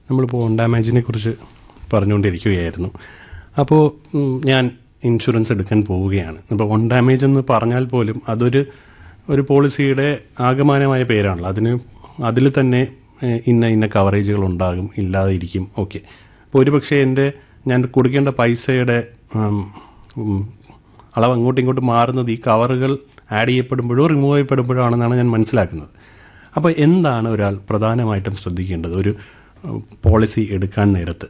നമ്മളിപ്പോൾ ഓൺ ഡാമേജിനെ കുറിച്ച് പറഞ്ഞുകൊണ്ടിരിക്കുകയായിരുന്നു അപ്പോൾ ഉം, ഞാൻ ഇൻഷുറൻസ് എടുക്കാൻ പോവുകയാണ് അപ്പോൾ ഓൺ ഡാമേജ് എന്ന് പറഞ്ഞാൽ പോലും അതൊരു ഒരു പോളിസിയുടെ ആകമാനമായ പേരാണല്ലോ അതിന് അതിൽ തന്നെ ഏഹ്, ഇന്ന ഇന്ന കവറേജുകൾ ഉണ്ടാകും ഇല്ലാതെ ഇരിക്കും ഓക്കെ അപ്പോൾ ഒരുപക്ഷെ എൻ്റെ ഞാൻ കൊടുക്കേണ്ട പൈസയുടെ ഉം, ഉം, അളവ് അങ്ങോട്ടും ഇങ്ങോട്ടും മാറുന്നത് ഈ കവറുകൾ ആഡ് ചെയ്യപ്പെടുമ്പോഴോ റിമൂവ് ചെയ്യപ്പെടുമ്പോഴോ ആണെന്നാണ് ഞാൻ മനസ്സിലാക്കുന്നത് അപ്പോൾ എന്താണ് ഒരാൾ പ്രധാനമായിട്ടും ശ്രദ്ധിക്കേണ്ടത് ഒരു പോളിസി എടുക്കാൻ നേരത്ത്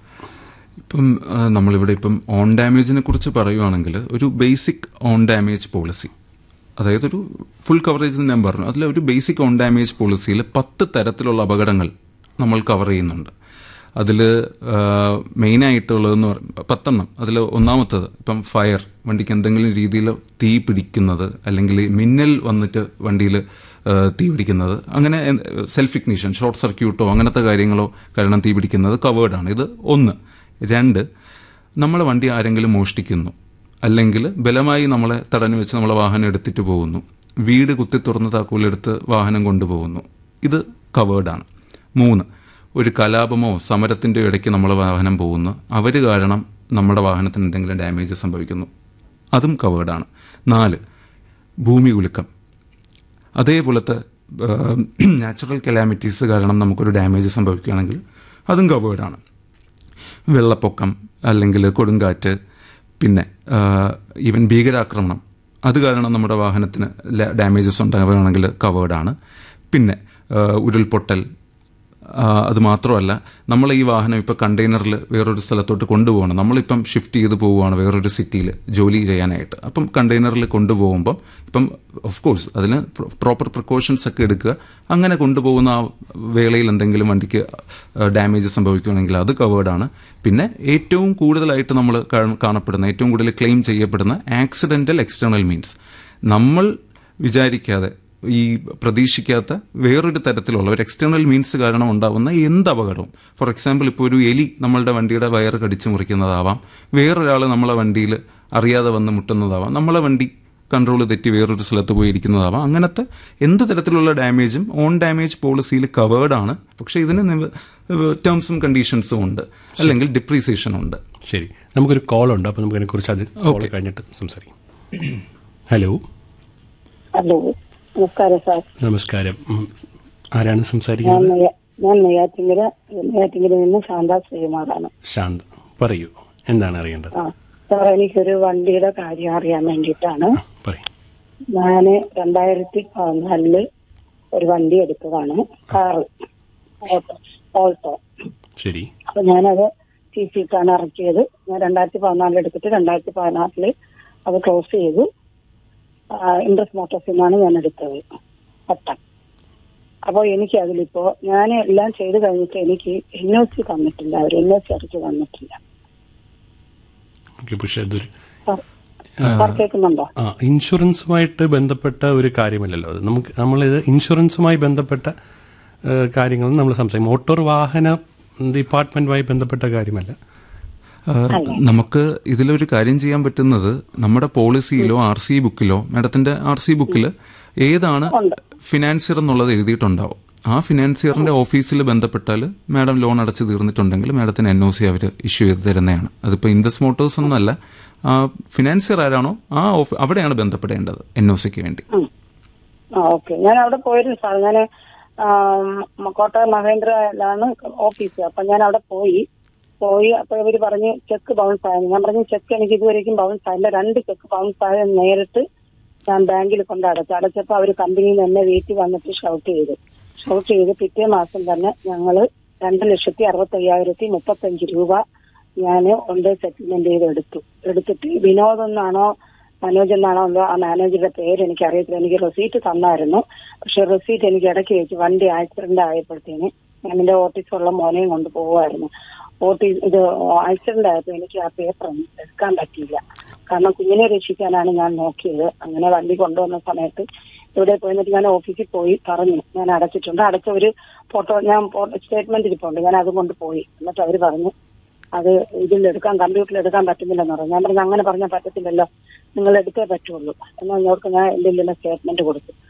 ഇപ്പം ആ, നമ്മളിവിടെ ഇപ്പം ഓൺ ഡാമേജിനെ കുറിച്ച് പറയുവാണെങ്കിൽ ഒരു ബേസിക് ഓൺ ഡാമേജ് പോളിസി അതായത് ഒരു ഫുൾ കവറേജ് ഞാൻ പറഞ്ഞു അതിൽ ഒരു ബേസിക് ഓൺ ഡാമേജ് പോളിസിയിൽ പത്ത് തരത്തിലുള്ള അപകടങ്ങൾ നമ്മൾ കവർ ചെയ്യുന്നുണ്ട് അതിൽ മെയിനായിട്ടുള്ളതെന്ന് പറ പത്തെണ്ണം അതിൽ ഒന്നാമത്തത് ഇപ്പം ഫയർ വണ്ടിക്ക് എന്തെങ്കിലും രീതിയിൽ തീ പിടിക്കുന്നത് അല്ലെങ്കിൽ മിന്നൽ വന്നിട്ട് വണ്ടിയിൽ തീ പിടിക്കുന്നത് അങ്ങനെ സെൽഫ് ഇഗ്നിഷൻ ഷോർട്ട് സർക്യൂട്ടോ അങ്ങനത്തെ കാര്യങ്ങളോ കാരണം തീ പിടിക്കുന്നത് കവേർഡാണ് ഇത് ഒന്ന് രണ്ട് നമ്മളെ വണ്ടി ആരെങ്കിലും മോഷ്ടിക്കുന്നു അല്ലെങ്കിൽ ബലമായി നമ്മളെ തടഞ്ഞു വെച്ച് നമ്മളെ വാഹനം എടുത്തിട്ട് പോകുന്നു വീട് കുത്തി തുറന്ന് താക്കോലെടുത്ത് വാഹനം കൊണ്ടുപോകുന്നു ഇത് കവേർഡാണ് മൂന്ന് ഒരു കലാപമോ സമരത്തിൻ്റെ ഇടയ്ക്ക് നമ്മളെ വാഹനം പോകുന്നു അവർ കാരണം നമ്മുടെ വാഹനത്തിന് എന്തെങ്കിലും ഡാമേജ് സംഭവിക്കുന്നു അതും കവേർഡാണ് നാല് ഭൂമി കുലുക്കം അതേപോലത്തെ നാച്ചുറൽ കലാമിറ്റീസ് കാരണം നമുക്കൊരു ഡാമേജ് സംഭവിക്കുകയാണെങ്കിൽ അതും കവേർഡാണ് വെള്ളപ്പൊക്കം അല്ലെങ്കിൽ കൊടുങ്കാറ്റ് പിന്നെ ഈവൻ ഭീകരാക്രമണം അത് കാരണം നമ്മുടെ വാഹനത്തിന് ഡാമേജസ് ഉണ്ടാവുകയാണെങ്കിൽ കവേർഡാണ് പിന്നെ ആ, ഉരുൾപൊട്ടൽ ആ, അത് മാത്രമല്ല നമ്മൾ ഈ വാഹനം ഇപ്പോൾ കണ്ടെയ്നറിൽ വേറൊരു സ്ഥലത്തോട്ട് കൊണ്ടുപോകണം നമ്മളിപ്പം ഷിഫ്റ്റ് ചെയ്ത് പോവുകയാണ് വേറൊരു സിറ്റിയിൽ ജോലി ചെയ്യാനായിട്ട് അപ്പം കണ്ടെയ്നറിൽ കൊണ്ടുപോകുമ്പം ഇപ്പം ഓഫ് കോഴ്സ് അതിന് പ്രോപ്പർ പ്രിക്കോഷൻസ് ഒക്കെ എടുക്കുക അങ്ങനെ കൊണ്ടുപോകുന്ന ആ വേളയിൽ എന്തെങ്കിലും വണ്ടിക്ക് ഡാമേജ് സംഭവിക്കുകയാണെങ്കിൽ അത് കവേർഡാണ് പിന്നെ ഏറ്റവും കൂടുതലായിട്ട് നമ്മൾ കാണപ്പെടുന്ന ഏറ്റവും കൂടുതൽ ക്ലെയിം ചെയ്യപ്പെടുന്ന ആക്സിഡന്റൽ എക്സ്റ്റേണൽ മീൻസ് നമ്മൾ വിചാരിക്കാതെ ഈ പ്രതീക്ഷിക്കാത്ത വേറൊരു തരത്തിലുള്ള ഒരു എക്സ്റ്റേണൽ മീൻസ് കാരണം ഉണ്ടാവുന്ന എന്ത് അപകടവും ഫോർ എക്സാമ്പിൾ ഇപ്പോൾ ഒരു എലി നമ്മളുടെ വണ്ടിയുടെ വയർ കടിച്ചു മുറിക്കുന്നതാവാം വേറൊരാൾ നമ്മളെ വണ്ടിയിൽ അറിയാതെ വന്ന് മുട്ടുന്നതാവാം നമ്മളെ വണ്ടി കൺട്രോൾ തെറ്റി വേറൊരു സ്ഥലത്ത് പോയി ഇരിക്കുന്നതാവാം അങ്ങനത്തെ എന്ത് തരത്തിലുള്ള ഡാമേജും ഓൺ ഡാമേജ് പോളിസിയിൽ കവേർഡ് ആണ് പക്ഷേ ഇതിന് ടേംസും കണ്ടീഷൻസും ഉണ്ട് അല്ലെങ്കിൽ ഡിപ്രീസിയേഷൻ ഉണ്ട് ശരി നമുക്കൊരു കോൾ ഉണ്ട് അപ്പോൾ നമുക്ക് അതിനെക്കുറിച്ച് അത് കോൾ കഴിഞ്ഞിട്ട് സംസാരിക്കാം ഹലോ ഹലോ നമസ്കാരം സാർ നമസ്കാരം ഉം. ആരാണ് ഞാൻ സംസാരിക്കുന്നത് നെയ്യ- ഞാൻ നെയ്യാറ്റിങ്കര നെയ്യാറ്റിങ്കര നിന്ന് ശാന്ത ശ്രീകുമാറാണ് ശാന്ത് പറയൂ എന്താണ് അറിയേണ്ടത് ആ സാർ എനിക്കൊരു വണ്ടിയുടെ കാര്യം അറിയാൻ വേണ്ടിയിട്ടാണ് പറയൂ ഞാൻ രണ്ടായിരത്തി പതിനാലില് ഒരു വണ്ടി എടുത്തതാണ് കാറ് ഓട്ടോ ഓൾട്ടോ ശരി അപ്പൊ ഞാനത് സി സിക്കാണ് ഇറക്കിയത് ഞാൻ രണ്ടായിരത്തി പതിനാലിൽ എടുത്തിട്ട് രണ്ടായിരത്തി പതിനാറില് അത് ക്ലോസ് ചെയ്തു ഇൻട്രസ്റ്റ് മോട്ടോഴ്സിൽ നിന്നാണ് ഞാൻ എടുത്തത് പട്ടം അപ്പോൾ എനിക്ക് അതിലിപ്പോ ഞാൻ എല്ലാം ചെയ്ത് കഴിഞ്ഞിട്ട് എനിക്ക് എൻ ഒ സി തന്നിട്ടില്ല അവർ എൻ ഒ സി അടിച്ച് തന്നിട്ടില്ല ഓക്കെ പക്ഷേ അതൊരു സാർ സാർ കേൾക്കുന്നുണ്ടോ ആ ഇൻഷുറൻസുമായിട്ട് ബന്ധപ്പെട്ട ഒരു കാര്യമല്ലല്ലോ അത് നമുക്ക് നമ്മളിത് ഇൻഷുറൻസുമായി ബന്ധപ്പെട്ട ഏഹ്, കാര്യങ്ങൾ നമ്മൾ സംസാരിക്കും മോട്ടോർ വാഹന ഡിപ്പാർട്ട്മെന്റുമായി ബന്ധപ്പെട്ട കാര്യമല്ല ആ, നമുക്ക് ഇതിലൊരു കാര്യം ചെയ്യാൻ പറ്റുന്നത് നമ്മുടെ പോളിസിയിലോ ആർ സി ബുക്കിലോ മാഡത്തിന്റെ ആർ സി ബുക്കിൽ ഏതാണ് ഫിനാൻസിയർ എന്നുള്ളത് എഴുതിയിട്ടുണ്ടാവും ആ ഫിനാൻസിയറിന്റെ ഓഫീസിൽ ബന്ധപ്പെട്ടാൽ മാഡം ലോൺ അടച്ചു തീർന്നിട്ടുണ്ടെങ്കിൽ മാഡത്തിന് എൻ ഒ സി അവർ ഇഷ്യൂ ചെയ്ത് തരുന്നതാണ് അതിപ്പോൾ ഇൻഡസ് മോട്ടോഴ്സ് എന്നല്ല ആ ഫിനാൻസിയർ ആരാണോ ആ ഓഫ- അവിടെയാണ് ബന്ധപ്പെടേണ്ടത് എൻ ഒ സിക്ക് വേണ്ടി ഉം. ആ ഓക്കെ ഞാൻ അവിടെ പോയിരുന്നു സാർ ഞാൻ കോട്ടയം മഹേന്ദ്രയിലാണ് ഓഫീസ് അപ്പൊ ഞാൻ അവിടെ പോയി പോയി അപ്പൊ ഇവര് പറഞ്ഞ് ചെക്ക് ബൗൺസ് ആയെന്ന് ഞാൻ പറഞ്ഞു ചെക്ക് എനിക്ക് ഇതുവരെയും ബൗൺസ് ആയില്ല രണ്ട് ചെക്ക് ബൗൺസ് ആയ നേരിട്ട് ഞാൻ ബാങ്കിൽ കൊണ്ട് അടച്ചു അടച്ചപ്പോ അവര് കമ്പനിയിൽ നിന്ന് എന്നെ വീട്ടിൽ വന്നിട്ട് ഷൗട്ട് ചെയ്തു ഷൗട്ട് ചെയ്ത് പിറ്റേ മാസം തന്നെ ഞങ്ങള് രണ്ട് ലക്ഷത്തി അറുപത്തി അയ്യായിരത്തി മുപ്പത്തഞ്ച് രൂപ ഞാൻ കൊണ്ട് സെറ്റിൽമെന്റ് ചെയ്ത് എടുത്തു എടുത്തിട്ട് വിനോദ് എന്നാണോ മനോജ് എന്നാണോ എന്തോ ആ മാനേജറുടെ പേര് എനിക്ക് അറിയത്തില്ല എനിക്ക് റെസീറ്റ് തന്നായിരുന്നു പക്ഷെ റെസീറ്റ് എനിക്ക് ഇടയ്ക്ക് വെച്ച് വണ്ടി ആക്സിഡന്റ് ആയപ്പോഴത്തേന് ഞാൻ എന്റെ ഓഫീസിലുള്ള മോനെയും കൊണ്ട് പോവായിരുന്നു ഓട്ടീസ് ഇത് ആക്സിഡന്റ് ആയപ്പോൾ എനിക്ക് ആ പേപ്പർ ഒന്നും എടുക്കാൻ പറ്റിയില്ല കാരണം കുഞ്ഞിനെ രക്ഷിക്കാനാണ് ഞാൻ നോക്കിയത് അങ്ങനെ വണ്ടി കൊണ്ടുവന്ന സമയത്ത് ഇവിടെ പോയി എന്നിട്ട് ഞാൻ ഓഫീസിൽ പോയി പറഞ്ഞു ഞാൻ അടച്ചിട്ടുണ്ട് അടച്ച ഒരു ഫോട്ടോ ഞാൻ സ്റ്റേറ്റ്മെന്റ് ഇരിപ്പുണ്ട് ഞാൻ അത് കൊണ്ട് പോയി എന്നിട്ട് അവർ പറഞ്ഞു അത് ഇതിൽ എടുക്കാൻ കമ്പ്യൂട്ടറിൽ എടുക്കാൻ പറ്റുന്നില്ലെന്ന് പറഞ്ഞു ഞാൻ പറഞ്ഞു അങ്ങനെ പറഞ്ഞാൽ പറ്റത്തില്ലല്ലോ നിങ്ങൾ എടുത്തേ പറ്റുള്ളൂ എന്നാൽ ഞങ്ങൾക്ക് ഞാൻ എന്റെ സ്റ്റേറ്റ്മെന്റ് കൊടുത്തു